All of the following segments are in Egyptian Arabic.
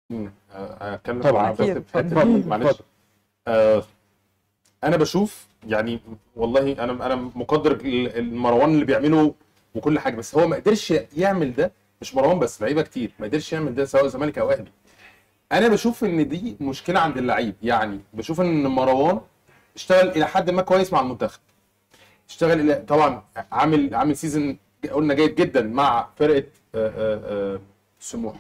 مم. آه، اتكلم طبعاً. معاك بس أكيد. في حته اتفضل، معلش اتفضل. آه، انا بشوف يعني والله انا انا مقدر ال- المروان اللي بيعمله وكل حاجه بس هو ما قدرش يعمل ده مش مروان بس لعيبه كتير ما قدرش يعمل ده سواء زمالك او اهلي انا بشوف ان دي مشكله عند اللعيب يعني بشوف ان مروان اشتغل الى حد ما كويس مع المنتخب اشتغل الى طبعا عامل عامل سيزون قلنا جيد جدا مع فرقه آه، آه، آه، سموح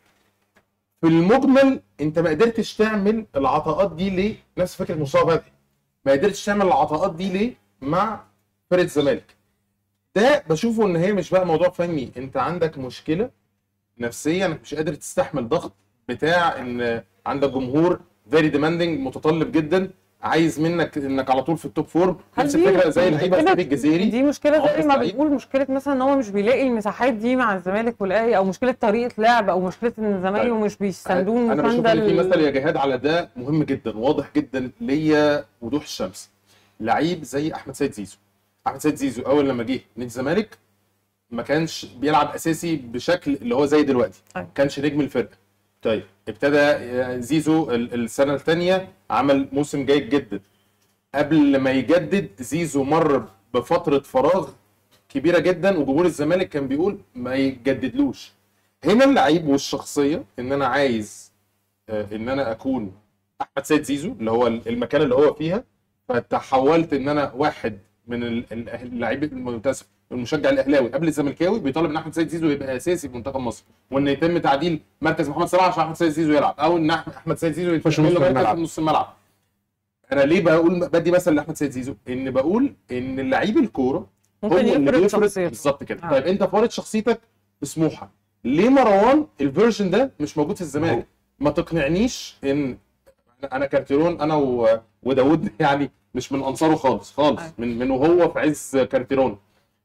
في المجمل انت ما قدرتش تعمل العطاءات دي ليه نفس فكره مصطفى فتحي ما قدرتش تعمل العطاءات دي ليه مع فرقه الزمالك ده بشوفه ان هي مش بقى موضوع فني انت عندك مشكله نفسيه انك مش قادر تستحمل ضغط بتاع ان عندك جمهور فيري ديماندنج متطلب جدا عايز منك انك على طول في التوب فورم هل نفس دي الفكره زي لعيبه مشكلة- سيد الجزيري دي مشكله عمرو زي ما سعيد. بنقول مشكله مثلا ان هو مش بيلاقي المساحات دي مع الزمالك والاهلي او مشكله طريقه لعب او مشكله ان زمايله طيب. مش بيستندوه انا بشوف مسانده ان في ال- مثل يا جهاد على ده مهم جدا واضح جدا ليا وضوح الشمس لعيب زي احمد سيد زيزو احمد سيد زيزو اول لما جه نادي الزمالك ما كانش بيلعب اساسي بشكل اللي هو زي دلوقتي أيوة. ما كانش نجم الفرقه طيب ابتدى زيزو ال- السنه الثانيه عمل موسم جيد جدا قبل ما يجدد زيزو مر بفتره فراغ كبيره جدا وجمهور الزمالك كان بيقول ما يجددلوش هنا اللعيب والشخصيه ان انا عايز آه، ان انا اكون احمد سيد زيزو اللي هو المكان اللي هو فيها فتحولت ان انا واحد من ال- ال- اللعيب المتاسف المشجع الاهلاوي قبل الزملكاوي بيطالب ان احمد سيد زيزو يبقى اساسي في منتخب مصر وان يتم تعديل مركز محمد صلاح عشان احمد سيد زيزو يلعب او ان أح- احمد سيد زيزو يخش يتعمل نص له مركز الملعب. في نص الملعب انا ليه بقول بدي مثل لاحمد سيد زيزو ان بقول ان اللعيب الكوره ممكن هو اللي يفرض بيفرض شخصيته بالظبط كده آه. طيب انت فارض شخصيتك بسموحه ليه مروان الفيرجن ده مش موجود في الزمالك ما تقنعنيش ان انا كارتيرون انا و... وداود يعني مش من انصاره خالص خالص أيوة. من من وهو في عز كارتيرون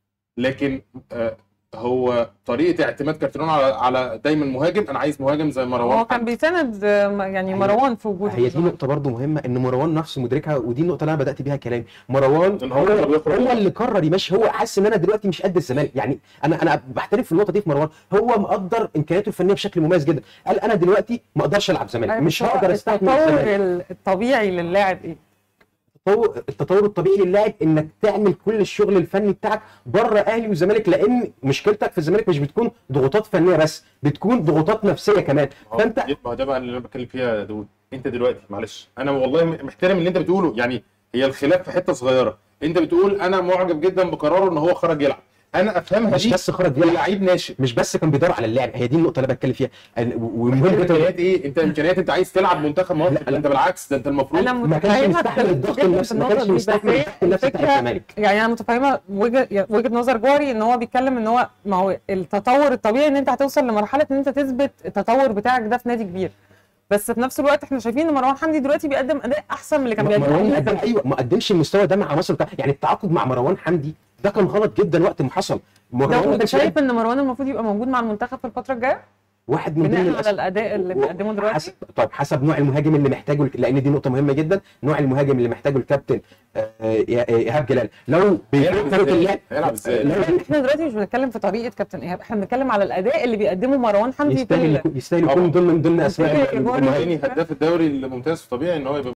لكن آه هو طريقه اعتماد كارتيرون على على دايما مهاجم انا عايز مهاجم زي مروان هو كان بيساند آه، م- يعني هي- مروان في وجوده هي دي نقطة برضو مهمة ان مروان نفسه مدركها ودي النقطة اللي انا بدأت بيها كلامي مروان إن هو, هو اللي بيخرج. هو اللي قرر يمشي هو حاسس ان انا دلوقتي مش قد الزمالك يعني انا انا بحترف في النقطة دي في مروان هو مقدر امكانياته الفنية بشكل مميز جدا قال انا دلوقتي ما اقدرش العب زمالك أيوة، مش بس هو هقدر استحمل التطور الزمالك ال- الطبيعي للاعب ايه؟ التطور التطور الطبيعي للاعب انك تعمل كل الشغل الفني بتاعك بره اهلي وزمالك لان مشكلتك في الزمالك مش بتكون ضغوطات فنيه بس بتكون ضغوطات نفسيه كمان فانت ما هو ده بقى اللي انا بتكلم فيها يا داود انت دلوقتي معلش انا والله محترم اللي انت بتقوله يعني هي الخلاف في حته صغيره انت بتقول انا معجب جدا بقراره ان هو خرج يلعب انا افهمها مش دي بس خرج يلعب لعيب ناشئ مش بس كان بيدور على اللعب هي دي النقطه اللي بتكلم فيها ال- ومهم جدا امكانيات ايه انت امكانيات انت عايز تلعب منتخب مصر لا، لا. انت بالعكس ده انت المفروض انا ما كانش متفهمه مستحمل اختلاف الضغط جدا النفسي في ما النقطة كانش دي، بس مستحمل هي الضغط النفسي بتاع الفكرة- الزمالك يعني انا متفهمه وجهه وجهه نظر جوهري ان هو بيتكلم ان هو ما هو التطور الطبيعي ان انت هتوصل لمرحله ان انت تثبت التطور بتاعك ده في نادي كبير بس في نفس الوقت احنا شايفين ان مروان حمدي دلوقتي بيقدم اداء احسن من اللي كان مروان بيقدمه قدم ايوه ما قدمش المستوى ده مع مصر بتاع يعني التعاقد مع مروان حمدي ده كان غلط جدا وقت ما حصل مروان لو ما انت كانش شايف ان مروان المفروض يبقى موجود مع المنتخب في الفتره الجايه واحد من ضمن بناء الأسباب. على الاداء اللي بيقدمه دلوقتي حسب طيب حسب نوع المهاجم اللي محتاجه الك- لان دي نقطه مهمه جدا نوع المهاجم اللي محتاجه الكابتن آه، آه، ايهاب جلال لو هيلعب بطريقه ازاي؟ اللعب هيلعب ازاي؟ لو احنا دلوقتي مش بنتكلم في طريقه كابتن ايهاب احنا بنتكلم على الاداء اللي بيقدمه مروان حمدي يستاهل كل يكون يستاهل يكون ضمن ضمن اسماء يستاهل يكون- المهاجم يعني هداف الدوري الممتاز طبيعي ان هو يبقى